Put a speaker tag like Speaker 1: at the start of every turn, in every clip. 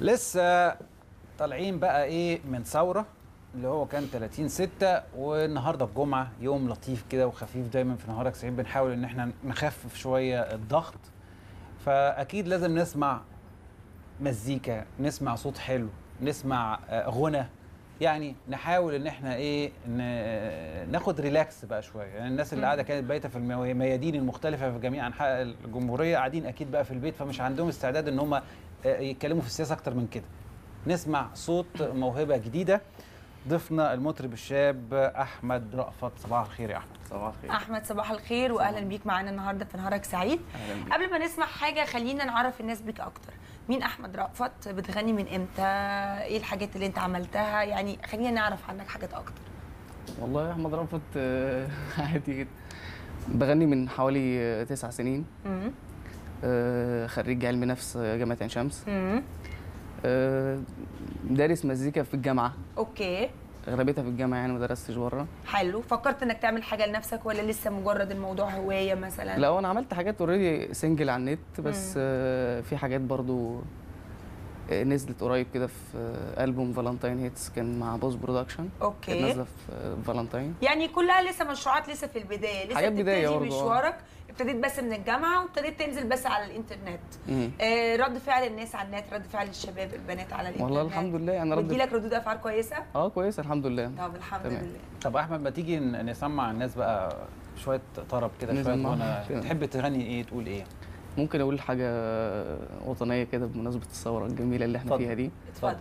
Speaker 1: لسه طالعين بقى ايه من ثوره اللي هو كان 30 6 والنهارده الجمعه يوم لطيف كده وخفيف دايما في نهارك سعيد بنحاول ان احنا نخفف شويه الضغط فاكيد لازم نسمع مزيكا نسمع صوت حلو نسمع آه، غنى يعني نحاول ان احنا ايه ن- ناخد ريلاكس بقى شويه يعني الناس اللي
Speaker 2: مم.
Speaker 1: قاعده كانت بايته في الميادين المختلفه في جميع انحاء الجمهوريه قاعدين اكيد بقى في البيت فمش عندهم استعداد ان هم يتكلموا في السياسه اكتر من كده نسمع صوت موهبه جديده ضيفنا المطرب الشاب احمد رأفت صباح الخير يا احمد
Speaker 3: صباح الخير
Speaker 2: احمد صباح الخير واهلا بيك معانا النهارده في نهارك سعيد
Speaker 3: اهلا بيك
Speaker 2: قبل ما نسمع حاجه خلينا نعرف الناس بيك اكتر مين احمد رأفت بتغني من امتى ايه الحاجات اللي انت عملتها يعني خلينا نعرف عنك حاجات اكتر
Speaker 3: والله يا احمد رأفت آه، عادي جدا بغني من حوالي آه، تسع سنين
Speaker 2: امم
Speaker 3: آه، خريج علم نفس آه، جامعة عين شمس
Speaker 2: امم
Speaker 3: آه، دارس مزيكا في الجامعة
Speaker 2: اوكي
Speaker 3: اغلبيتها في الجامعة يعني ما درستش بره
Speaker 2: حلو فكرت انك تعمل حاجه لنفسك ولا لسه مجرد الموضوع هوايه مثلا
Speaker 3: لا انا عملت حاجات اوريدي سنجل على النت بس آه، في حاجات برضو آه، نزلت قريب كده في آه، ألبوم فالنتاين هيتس كان مع بوز برودكشن كانت
Speaker 2: اوكي
Speaker 3: نازلة في آه، فالنتاين
Speaker 2: يعني كلها لسه مشروعات لسه في البدايه لسه
Speaker 3: حاجات بداية
Speaker 2: بتبتدي
Speaker 3: برضه، آه.
Speaker 2: مشوارك ابتديت بس من الجامعه وابتديت تنزل بس على الانترنت
Speaker 3: مم.
Speaker 2: آه، رد فعل الناس على النت رد فعل الشباب البنات على الانترنت
Speaker 3: والله الحمد لله يعني رد
Speaker 2: بتجيلك ردود افعال كويسه
Speaker 3: اه كويس الحمد لله
Speaker 2: طب الحمد
Speaker 3: تمام.
Speaker 2: لله
Speaker 1: طب احمد ما تيجي ن- نسمع الناس بقى شويه طرب كده شويه
Speaker 3: نسمع.
Speaker 1: غنى
Speaker 3: تمام.
Speaker 1: تحب تغني ايه تقول ايه
Speaker 3: ممكن اقول حاجه وطنيه كده بمناسبه الثوره الجميله اللي احنا
Speaker 1: اتفضل.
Speaker 3: فيها دي
Speaker 2: اتفضل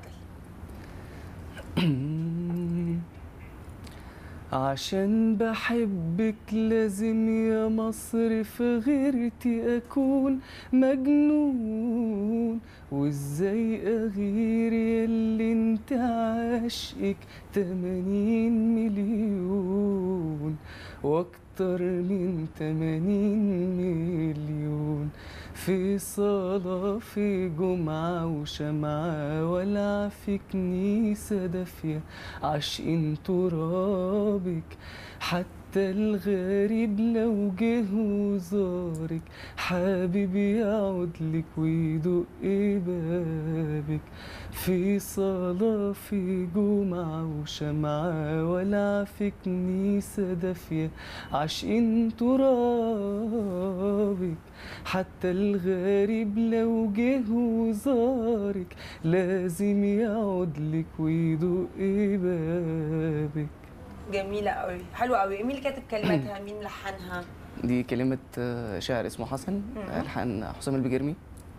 Speaker 3: عشان بحبك لازم يا مصر في غيرتي اكون مجنون وازاي اغير ياللي انت عاشقك 80 مليون واكتر من 80 مليون في صلاة في جمعة وشمعة ولع في كنيسة دافية عاشقين ترابك حتى الغريب لو جه وزارك حابب يقعد لك ويدق بابك في صلاة في جمعة وشمعة ولع في كنيسة دافية عاشقين ترابك حتى الغريب لو جه وزارك لازم يقعد لك ويدق بابك
Speaker 2: جميله قوي حلوه قوي مين اللي كاتب كلماتها مين لحنها
Speaker 3: دي كلمة آه، شاعر اسمه حسن
Speaker 2: مم.
Speaker 3: ألحان حسام البجرمي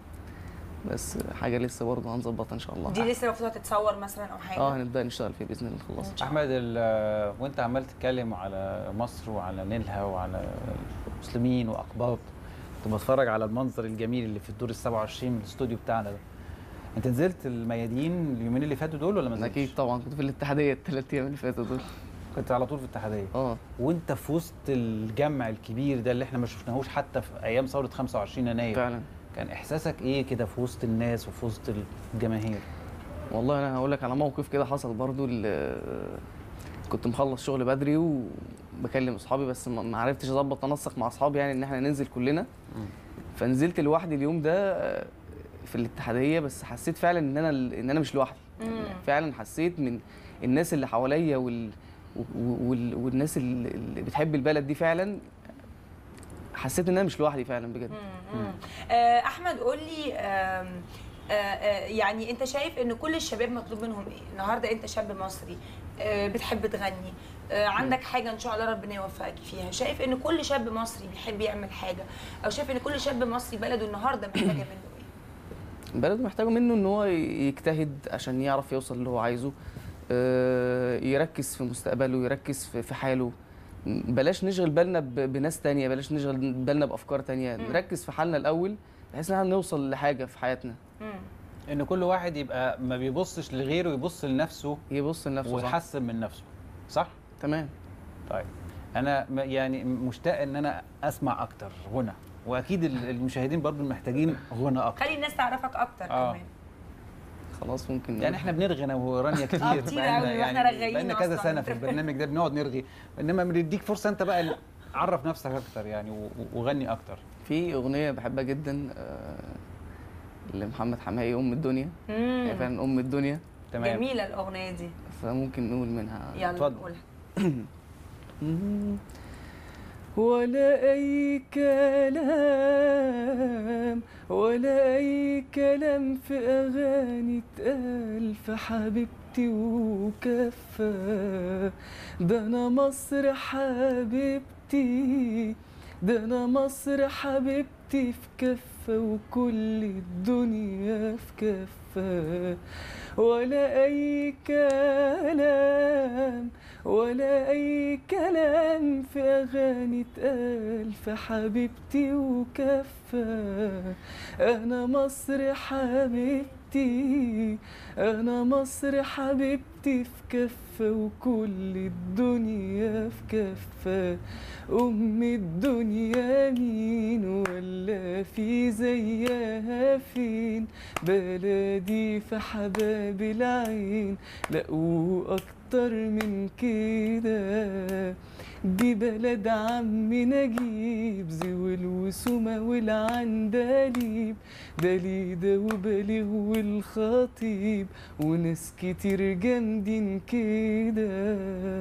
Speaker 3: بس حاجة لسه برضه هنظبطها إن شاء الله
Speaker 2: دي لسه المفروض تتصور مثلا او حاجه
Speaker 3: اه هنبدأ نشتغل فيه بإذن الله نخلص
Speaker 1: احمد ال- وانت عمال تتكلم على مصر وعلى نيلها وعلى المسلمين واقباط كنت بتفرج على المنظر الجميل اللي في الدور ال 27 من الاستوديو بتاعنا ده انت نزلت الميادين اليومين اللي فاتوا دول ولا ما نزلتش؟
Speaker 3: أكيد طبعا كنت في الاتحادية الثلاث أيام اللي فاتوا دول
Speaker 1: كنت على طول في الاتحاديه
Speaker 3: اه
Speaker 1: وانت في وسط الجمع الكبير ده اللي احنا ما شفناهوش حتى في ايام ثوره 25 يناير
Speaker 3: فعلا
Speaker 1: كان احساسك ايه كده في وسط الناس وفي وسط الجماهير
Speaker 3: والله أنا هقول لك على موقف كده حصل برضه ال- كنت مخلص شغل بدري وبكلم أصحابي بس ما ما عرفتش أظبط أنسق مع أصحابي يعني إن إحنا ننزل كلنا فنزلت لوحدي اليوم ده آه، في الاتحاديه بس حسيت فعلا ان انا ان انا مش لوحدي
Speaker 2: مم.
Speaker 3: فعلا حسيت من الناس اللي حواليا وال... وال... والناس اللي اللي بتحب البلد دي فعلا حسيت ان انا مش لوحدي فعلا بجد
Speaker 2: مم. مم. آه، احمد قول لي آم، آه، آه، يعني انت شايف ان كل الشباب مطلوب منهم ايه النهارده انت شاب مصري آه، بتحب تغني آه، عندك حاجه ان شاء الله ربنا يوفقك فيها شايف ان كل شاب مصري بيحب يعمل حاجه او شايف ان كل شاب مصري بلده النهارده محتاجه منه ايه
Speaker 3: البلد محتاجه منه ان هو يجتهد عشان يعرف يوصل اللي هو عايزه آه، يركز في مستقبله يركز في في حاله بلاش نشغل بالنا ب- بناس تانية بلاش نشغل بالنا بافكار تانية
Speaker 2: مم.
Speaker 3: نركز في حالنا الاول بحيث ان احنا نوصل لحاجه في حياتنا
Speaker 2: مم.
Speaker 1: ان كل واحد يبقى ما بيبصش لغيره يبص لنفسه
Speaker 3: يبص لنفسه صح
Speaker 1: ويحسن من نفسه صح
Speaker 3: تمام
Speaker 1: طيب انا م- يعني مشتاق ان انا اسمع اكتر غنى واكيد ال- المشاهدين برضو محتاجين غنى اكتر
Speaker 2: خلي الناس تعرفك اكتر
Speaker 1: آه.
Speaker 2: كمان
Speaker 3: خلاص ممكن
Speaker 1: يعني احنا بنرغي انا ورانيا كتير
Speaker 2: كتير
Speaker 1: بقالنا
Speaker 2: أوي، وإحنا رغايين
Speaker 1: بقالنا كذا
Speaker 2: أصلاً.
Speaker 1: سنه في البرنامج ده بنقعد نرغي انما بنديك فرصه انت بقى اللي عرف نفسك اكتر يعني و- و- وغني اكتر
Speaker 3: في اغنيه بحبها جدا آه، لمحمد حماقي ام الدنيا هي
Speaker 2: مم.
Speaker 3: فعلا ام الدنيا
Speaker 1: تمام
Speaker 2: جميله الاغنيه دي
Speaker 3: فممكن نقول منها
Speaker 2: يلا
Speaker 1: اتفضل.
Speaker 2: قولها
Speaker 3: ولا أي كلام ولا أي كلام في أغاني اتقال في حبيبتي وكفى ده أنا مصر حبيبتي ده أنا مصر حبيبتي في كفة وكل الدنيا في كفة ولا أي كلام ولا أي كلام في أغاني اتقال في حبيبتي وكفى أنا مصر حبيبتي أنا مصر حبيبتي في كفة وكل الدنيا في كفة أم الدنيا مين ولا في زيها فين بلدي في حباب العين لا وأكتر من كده دي بلد عم نجيب زويل وسومة والعندليب دليدة وبليه والخطيب وناس كتير جامدين كده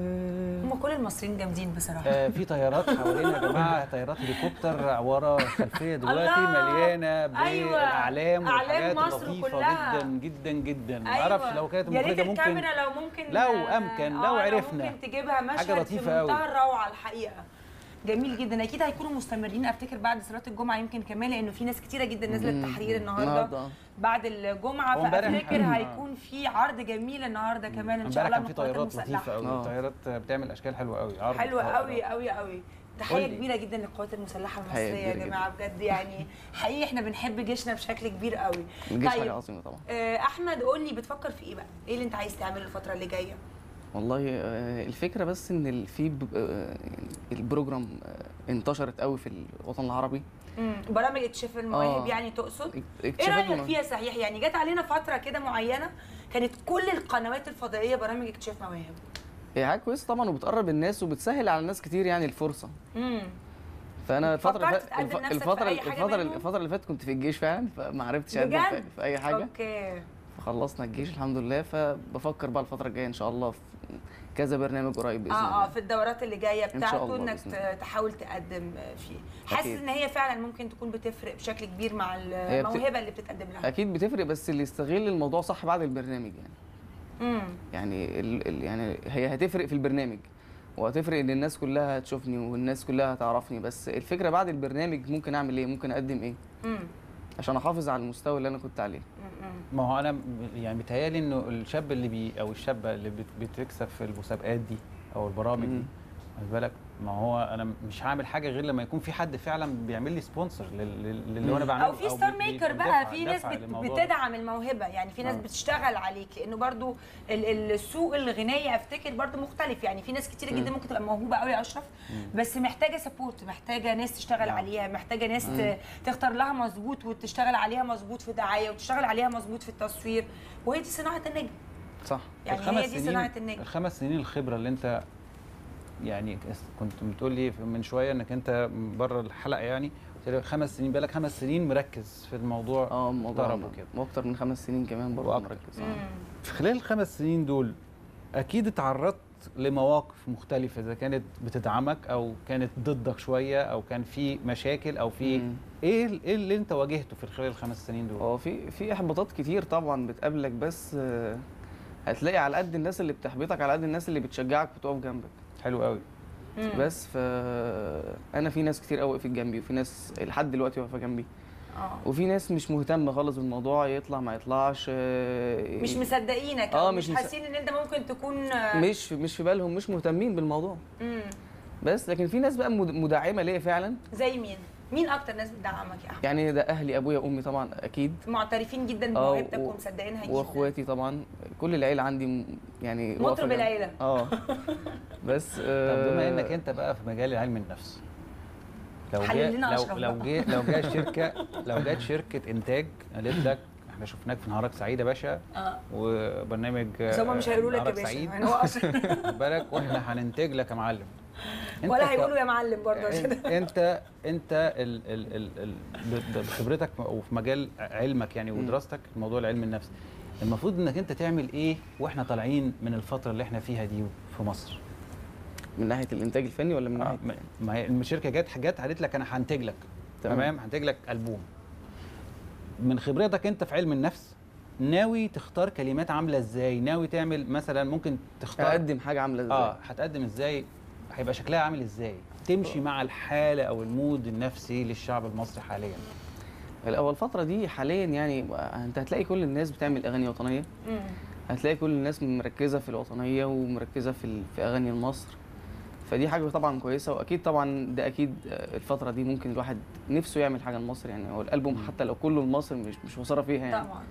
Speaker 2: هم كل المصريين جامدين بصراحه
Speaker 1: آه في طيارات حوالينا يا جماعه طيارات هليكوبتر ورا الخلفيه دلوقتي
Speaker 2: الله!
Speaker 1: مليانه
Speaker 2: أيوة.
Speaker 1: بالاعلام
Speaker 2: أعلام
Speaker 1: والحاجات
Speaker 2: مصر
Speaker 1: اللطيفه
Speaker 2: كلها.
Speaker 1: جدا جدا جدا ما اعرفش لو كانت
Speaker 2: يا ريت
Speaker 1: المخرجه ممكن
Speaker 2: الكاميرا لو ممكن
Speaker 1: لو أمكن، لو
Speaker 2: آه،
Speaker 1: عرفنا.
Speaker 2: ممكن تجيبها مشهد
Speaker 1: حاجة لطيفة
Speaker 2: في منتهى
Speaker 1: أوي.
Speaker 2: الروعه الحقيقه جميل جدا اكيد هيكونوا مستمرين افتكر بعد صلاه الجمعه يمكن كمان لانه في ناس كتيره جدا نزلت
Speaker 3: مم.
Speaker 2: تحرير النهارده
Speaker 3: النهارده
Speaker 2: بعد الجمعه
Speaker 1: وامبارح-
Speaker 2: فافتكر
Speaker 1: آه.
Speaker 2: هيكون في عرض جميل النهارده كمان ان شاء
Speaker 1: امبارح
Speaker 2: الله
Speaker 1: كان في
Speaker 2: من القوات
Speaker 1: طيارات
Speaker 2: المسلحه
Speaker 1: لطيفه قوي
Speaker 3: آه.
Speaker 1: طيارات بتعمل اشكال حلوه قوي عرض
Speaker 2: حلوه
Speaker 1: طائرة.
Speaker 2: قوي قوي قوي تحيه
Speaker 1: قولي.
Speaker 2: كبيره جدا للقوات المسلحه
Speaker 3: تحية
Speaker 2: المصريه يا
Speaker 3: كبيرة
Speaker 2: جماعه بجد يعني حقيقي احنا بنحب جيشنا بشكل كبير قوي
Speaker 3: الجيش
Speaker 2: طيب.
Speaker 3: حاجه عظيمه طبعا
Speaker 2: آه، احمد قول لي بتفكر في ايه بقى ايه اللي انت عايز تعمله الفتره اللي جايه
Speaker 3: والله آه، الفكره بس ان ال- في ب- آه، يعني البروجرام آه، انتشرت قوي في الوطن العربي
Speaker 2: امم برامج اكتشاف المواهب
Speaker 3: آه.
Speaker 2: يعني تقصد
Speaker 3: اك-
Speaker 2: ايه
Speaker 3: اكتشافات
Speaker 2: رايك
Speaker 3: مواهب.
Speaker 2: فيها صحيح يعني جت علينا فتره كده معينه كانت كل القنوات الفضائيه برامج اكتشاف مواهب
Speaker 3: هي حاجه كويسه طبعا وبتقرب الناس وبتسهل على الناس كتير يعني الفرصه
Speaker 2: امم
Speaker 3: فانا الفتره اللي
Speaker 2: فكرت
Speaker 3: فاتت
Speaker 2: تقدم
Speaker 3: الف-
Speaker 2: نفسك في
Speaker 3: الفتره
Speaker 2: أي حاجة
Speaker 3: الفتره
Speaker 2: منهم؟
Speaker 3: الفتره اللي فاتت كنت في الجيش فعلا فما عرفتش اقدم في,
Speaker 2: بجد؟
Speaker 3: في اي حاجه
Speaker 2: اوكي
Speaker 3: فخلصنا الجيش الحمد لله فبفكر بقى الفتره الجايه ان شاء الله في كذا برنامج قريب باذن
Speaker 2: اه اه
Speaker 3: الله
Speaker 2: في الدورات اللي جايه
Speaker 3: إن شاء
Speaker 2: بتاعته
Speaker 3: الله
Speaker 2: انك
Speaker 3: بإذن الله.
Speaker 2: ت- تحاول تقدم فيه حاسس
Speaker 3: أكيد.
Speaker 2: ان هي فعلا ممكن تكون بتفرق بشكل كبير مع
Speaker 3: بت-
Speaker 2: الموهبه اللي بتتقدم لها
Speaker 3: اكيد بتفرق بس اللي يستغل الموضوع صح بعد البرنامج يعني
Speaker 2: امم
Speaker 3: يعني ال ال يعني هي هتفرق في البرنامج وهتفرق ان الناس كلها هتشوفني والناس كلها هتعرفني بس الفكره بعد البرنامج ممكن اعمل ايه ممكن اقدم ايه
Speaker 2: امم
Speaker 3: عشان احافظ على المستوى اللي انا كنت عليه
Speaker 1: ما هو انا م- يعني بيتهيألي انه الشاب اللي بي او الشابه اللي بت- بتكسب في المسابقات دي او البرامج دي
Speaker 3: مم.
Speaker 1: خد بالك ما هو انا مش هعمل حاجه غير لما يكون في حد فعلا بيعمل لي سبونسر للي انا بعمله
Speaker 2: او في ستار
Speaker 1: بي-
Speaker 2: ميكر
Speaker 1: بي-
Speaker 2: بقى
Speaker 1: دفع-
Speaker 2: في ناس
Speaker 1: دفع
Speaker 2: بت-
Speaker 1: للموضوع ده.
Speaker 2: بتدعم الموهبه يعني في ناس
Speaker 1: آه.
Speaker 2: بتشتغل عليك لانه برضو ال- ال- السوق الغنائي افتكر برضو مختلف يعني في ناس كتير جدا
Speaker 3: مم.
Speaker 2: ممكن تبقى موهوبه قوي يا اشرف بس محتاجه سبورت محتاجه ناس تشتغل
Speaker 1: نعم.
Speaker 2: عليها محتاجه ناس
Speaker 3: مم.
Speaker 2: ت- تختار لها مظبوط وتشتغل عليها مظبوط في دعايه وتشتغل عليها مظبوط في التصوير وهي دي صناعه النجم
Speaker 3: صح
Speaker 2: يعني
Speaker 1: الخمس
Speaker 2: هي دي
Speaker 1: سنين-
Speaker 2: صناعه النجم
Speaker 1: الخمس سنين الخبره اللي انت يعني كنت بتقول لي من شويه انك انت بره الحلقه يعني قلت لي خمس سنين بقالك خمس سنين مركز في الموضوع
Speaker 3: اه الموضوع
Speaker 1: طرب وكده.
Speaker 3: واكتر من خمس سنين كمان برضه
Speaker 1: وأكتر.
Speaker 3: مركز آه.
Speaker 2: مم.
Speaker 1: في خلال الخمس سنين دول اكيد اتعرضت لمواقف مختلفة إذا كانت بتدعمك أو كانت ضدك شوية أو كان في مشاكل أو في
Speaker 3: مم.
Speaker 1: إيه ال- إيه اللي أنت واجهته في خلال الخمس سنين دول؟
Speaker 3: هو في في احباطات كتير طبعا بتقابلك بس آه، هتلاقي على قد الناس اللي بتحبطك على قد الناس اللي بتشجعك وتقف جنبك
Speaker 1: حلو قوي
Speaker 2: مم.
Speaker 3: بس ف انا في ناس كتير قوي وقفت جنبي وفي ناس لحد دلوقتي واقفه جنبي
Speaker 2: اه
Speaker 3: وفي ناس مش مهتمه خالص بالموضوع يطلع ما يطلعش آه،
Speaker 2: مش مصدقينك
Speaker 3: آه،
Speaker 2: او
Speaker 3: مش
Speaker 2: مش
Speaker 3: مص-
Speaker 2: حاسين ان انت ممكن تكون آه،
Speaker 3: مش مش في بالهم مش مهتمين بالموضوع
Speaker 2: مم.
Speaker 3: بس لكن في ناس بقى مد- مدعمه ليا فعلا
Speaker 2: زي مين؟ مين اكتر ناس بتدعمك يا احمد؟
Speaker 3: يعني ده اهلي ابويا وامي طبعا اكيد
Speaker 2: معترفين جدا
Speaker 3: آه،
Speaker 2: بموهبتك
Speaker 3: و-
Speaker 2: ومصدقينها جدا
Speaker 3: واخواتي طبعا كل العيله عندي م- يعني واقفة
Speaker 2: مطرب
Speaker 3: جنبي.
Speaker 2: العيله
Speaker 3: اه بس
Speaker 1: طب
Speaker 3: آه
Speaker 1: بما إنك أنت بقى في مجال علم النفس لو
Speaker 2: حلل
Speaker 1: جاء
Speaker 2: لنا
Speaker 1: لو
Speaker 2: أشرف
Speaker 1: لو
Speaker 2: بقى.
Speaker 1: جاء لو جاء شركة لو جت شركة إنتاج قالت لك إحنا شفناك في نهارك سعيد يا باشا
Speaker 2: اه
Speaker 1: وبرنامج
Speaker 2: بس هم مش هيقولوا لك يا
Speaker 1: نهارك
Speaker 2: باشا
Speaker 1: سعيد
Speaker 2: يعني هو أصلاً-
Speaker 1: خد بالك واحنا هننتج لك يا معلم أنت
Speaker 2: ولا
Speaker 1: ك-
Speaker 2: هيقولوا يا معلم برضه عشان
Speaker 1: انت انت انت ال ال ال ال ب- بخبرتك وفي مجال علمك يعني ودراستك موضوع العلم النفس المفروض انك انت تعمل ايه واحنا طالعين من الفتره اللي احنا فيها دي في مصر
Speaker 3: من ناحيه الانتاج الفني ولا من
Speaker 1: آه،
Speaker 3: ناحيه
Speaker 1: ما- ما هي الشركه جت جت قالت لك انا هنتج لك
Speaker 3: تمام.
Speaker 1: تمام هنتج لك البوم من خبرتك انت في علم النفس ناوي تختار كلمات عامله ازاي ناوي تعمل مثلا ممكن تختار
Speaker 3: اقدم حاجه عامله ازاي
Speaker 1: اه هتقدم ازاي هيبقى شكلها عامل ازاي تمشي مع الحاله او المود النفسي للشعب المصري حاليا
Speaker 3: الاول الفتره دي حاليا يعني انت هتلاقي كل الناس بتعمل اغاني وطنيه
Speaker 2: مم.
Speaker 3: هتلاقي كل الناس مركزه في الوطنيه ومركزه في ال- في اغاني مصر فدي حاجه طبعا كويسه واكيد طبعا ده اكيد آه، الفتره دي ممكن الواحد نفسه يعمل حاجه لمصر يعني هو الالبوم حتى لو كله لمصر مش مش خساره فيها يعني
Speaker 2: طبعا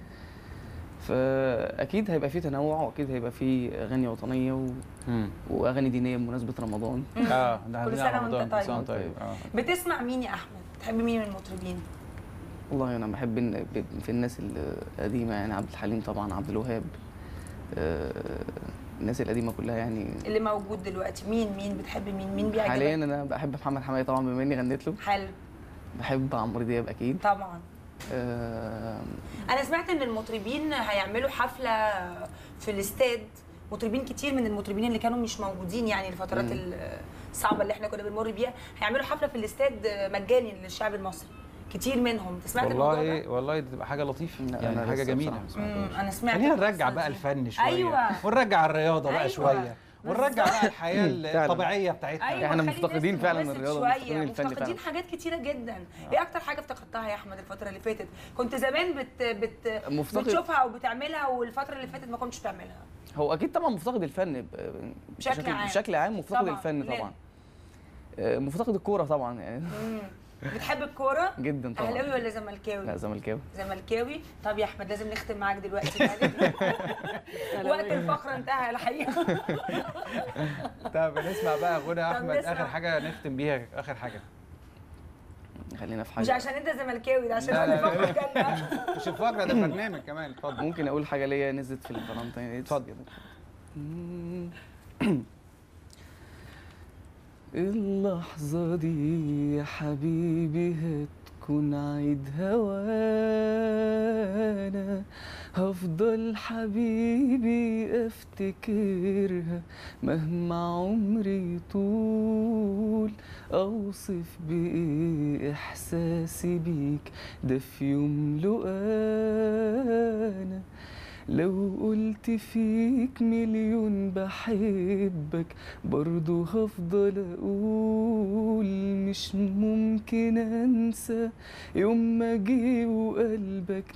Speaker 3: فاكيد هيبقى فيه تنوع واكيد هيبقى فيه اغاني وطنيه و... واغاني دينيه بمناسبه رمضان
Speaker 1: اه ده
Speaker 2: كل
Speaker 1: هنيجي
Speaker 2: سنة
Speaker 1: على
Speaker 2: وأنت
Speaker 1: رمضان. كل
Speaker 2: طيب.
Speaker 1: سنة وأنت طيب اه
Speaker 2: بتسمع مين يا احمد بتحب مين من المطربين
Speaker 3: والله انا بحب إن ب- في الناس القديمه يعني عبد الحليم طبعا عبد الوهاب آه، الناس القديمه كلها يعني
Speaker 2: اللي موجود دلوقتي مين مين بتحب مين مين بيعجبك
Speaker 3: حاليا انا بحب محمد حماية طبعا بما اني غنيت له
Speaker 2: حلو
Speaker 3: بحب عمرو دياب اكيد
Speaker 2: طبعا
Speaker 3: آه،
Speaker 2: انا سمعت ان المطربين هيعملوا حفله في الاستاد مطربين كتير من المطربين اللي كانوا مش موجودين يعني الفترات
Speaker 3: مم.
Speaker 2: ال- الصعبه اللي احنا كنا بنمر بيها هيعملوا حفله في الاستاد مجاني للشعب المصري كتير منهم انت سمعت الموضوع ده
Speaker 1: والله والله دي تبقى حاجه لطيفه
Speaker 3: لا،
Speaker 1: يعني
Speaker 3: أنا
Speaker 1: حاجه
Speaker 3: لسه
Speaker 1: جميله
Speaker 3: بصراحة
Speaker 2: مم، انا سمعت
Speaker 1: خلينا
Speaker 2: القصة
Speaker 1: نرجع بقى
Speaker 2: دي.
Speaker 1: الفن شويه
Speaker 2: أيوة.
Speaker 1: ونرجع الرياضه بقى
Speaker 2: أيوة.
Speaker 1: شويه ونرجع بقى الحياه
Speaker 3: فعلا.
Speaker 1: الطبيعيه بتاعتنا
Speaker 2: ايوه
Speaker 3: إحنا
Speaker 2: خلي
Speaker 3: مفتقدين
Speaker 2: الناس
Speaker 3: فعلاً
Speaker 2: تنبسط
Speaker 3: الرياضة
Speaker 2: شوية.
Speaker 3: ومفتقدين الفن
Speaker 2: مفتقدين
Speaker 3: فعلاً.
Speaker 2: حاجات كتيره جدا ايه اكتر حاجه افتقدتها يا احمد الفتره اللي فاتت كنت زمان بت بت
Speaker 3: مفتقد-
Speaker 2: بتشوفها او بتعملها والفتره اللي فاتت ما كنتش بتعملها
Speaker 3: هو اكيد طبعا مفتقد الفن ب-
Speaker 2: بشكل عام.
Speaker 3: بشكل عام مفتقد
Speaker 2: طبعاً.
Speaker 3: الفن
Speaker 2: ليه؟
Speaker 3: طبعا آه، مفتقد الكوره طبعا يعني
Speaker 2: مم. بتحب الكوره
Speaker 3: جدا طبعا
Speaker 2: اهلاوي ولا زملكاوي
Speaker 3: لا زملكاوي
Speaker 2: زملكاوي طب يا احمد لازم نختم معاك دلوقتي وقت الفقره انتهى الحقيقه
Speaker 1: طب نسمع بقى غنى احمد
Speaker 2: نسمع.
Speaker 1: اخر حاجه نختم بيها اخر حاجه
Speaker 3: خلينا في حاجه
Speaker 2: مش عشان انت زملكاوي ده عشان
Speaker 1: لا، لا،
Speaker 2: وقت
Speaker 1: لا.
Speaker 2: الفقره كان
Speaker 1: مش الفقره ده برنامج كمان اتفضل
Speaker 3: ممكن اقول حاجه ليا نزلت في الفالنتين
Speaker 1: اتفضل.
Speaker 3: اللحظة دي يا حبيبي هتكون عيد هوانا هفضل حبيبي افتكرها مهما عمري طول اوصف بايه احساسي بيك ده في يوم لقانا لو قلت فيك مليون بحبك برضو هفضل اقول مش ممكن انسى يوم ما جه وقلبك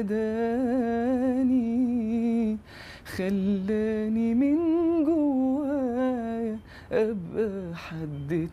Speaker 3: نداني خلاني من جوايا ابقى حد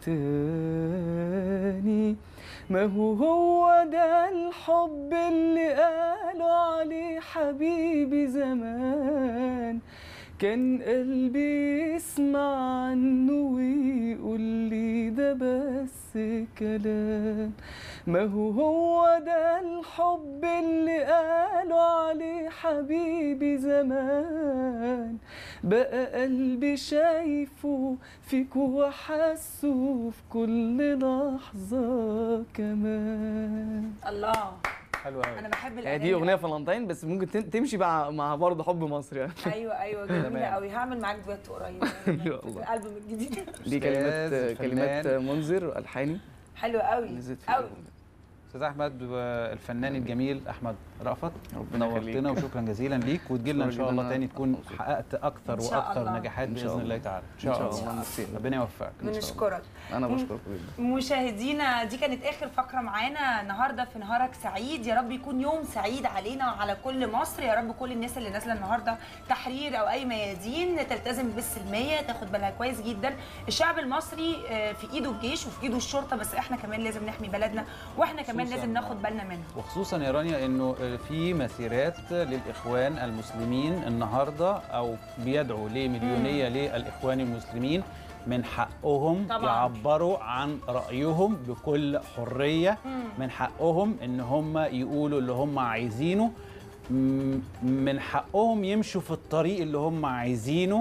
Speaker 3: تاني ما هو هو ده الحب اللي قالوا عليه حبيبي زمان كان قلبي يسمع عنه ويقول لي ده بس كلام ما هو هو ده الحب اللي قالوا عليه حبيبي زمان بقى قلبي شايفه فيك وحاسه في كل لحظة كمان
Speaker 2: الله
Speaker 1: حلو قوي
Speaker 2: انا بحب
Speaker 3: هي
Speaker 2: الاغاني
Speaker 3: دي اغنيه فالنتين بس ممكن تم- تمشي مع مع برضه حب مصر يعني
Speaker 2: ايوه ايوه جميله
Speaker 1: تمام.
Speaker 2: قوي هعمل معاك دويتو قريب
Speaker 3: إن شاء الله.
Speaker 2: في الالبوم الجديد
Speaker 3: دي كلمات
Speaker 1: أستاذ
Speaker 3: كلمات
Speaker 1: فنان.
Speaker 3: منذر الحاني
Speaker 2: حلو قوي
Speaker 3: نزلت في
Speaker 2: قوي
Speaker 3: الألبوم ده.
Speaker 1: استاذ احمد والفنان الجميل احمد رأفت
Speaker 3: ربنا
Speaker 1: نورتنا
Speaker 3: يخليك.
Speaker 1: وشكرا جزيلا ليك وتجي لنا ان شاء
Speaker 3: شكراً
Speaker 1: الله
Speaker 3: جداً.
Speaker 1: تاني تكون
Speaker 3: مبسوط.
Speaker 1: حققت اكثر
Speaker 2: إن شاء
Speaker 1: واكثر
Speaker 2: الله.
Speaker 1: نجاحات
Speaker 3: إن شاء
Speaker 1: باذن الله
Speaker 3: الله.
Speaker 1: تعالى
Speaker 3: ان شاء الله ميرسي.
Speaker 1: ربنا يوفقك
Speaker 2: بنشكرك
Speaker 3: انا بشكركم جدا
Speaker 2: مشاهدينا دي كانت اخر فقره معانا النهارده في نهارك سعيد يا رب يكون يوم سعيد علينا وعلى كل مصر يا رب كل الناس اللي نازله النهارده تحرير او اي ميادين تلتزم بالسلميه تاخد بالها كويس جدا الشعب المصري آه، في ايده الجيش وفي ايده الشرطه بس احنا كمان لازم نحمي بلدنا واحنا كمان
Speaker 1: خصوصاً.
Speaker 2: لازم ناخد بالنا منها
Speaker 1: وخصوصا يا رانيا انه في مسيرات للاخوان المسلمين النهارده او بيدعوا لمليونيه للاخوان المسلمين من حقهم
Speaker 2: طبعاً.
Speaker 1: يعبروا عن رايهم بكل حريه من حقهم ان هم يقولوا اللي هم عايزينه م- من حقهم يمشوا في الطريق اللي هم عايزينه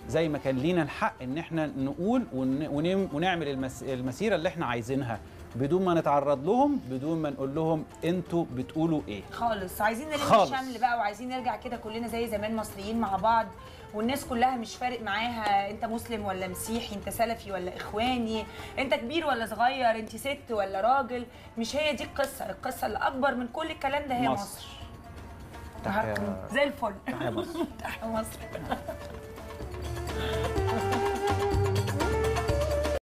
Speaker 1: زي ما كان لينا الحق ان احنا نقول ون- ونم- ونعمل المس- المسيره اللي احنا عايزينها بدون ما نتعرض لهم بدون ما نقول لهم انتوا بتقولوا ايه
Speaker 2: خالص عايزين نلم
Speaker 1: خالص.
Speaker 2: الشمل بقى وعايزين نرجع كده كلنا زي زمان مصريين مع بعض والناس كلها مش فارق معاها انت مسلم ولا مسيحي انت سلفي ولا اخواني انت كبير ولا صغير انت ست ولا راجل مش هي دي القصه القصه اللي اكبر من كل الكلام ده هي
Speaker 1: مصر.
Speaker 2: مصر,
Speaker 1: تحية-
Speaker 2: زي الفل
Speaker 1: تحية مصر.
Speaker 2: تحية مصر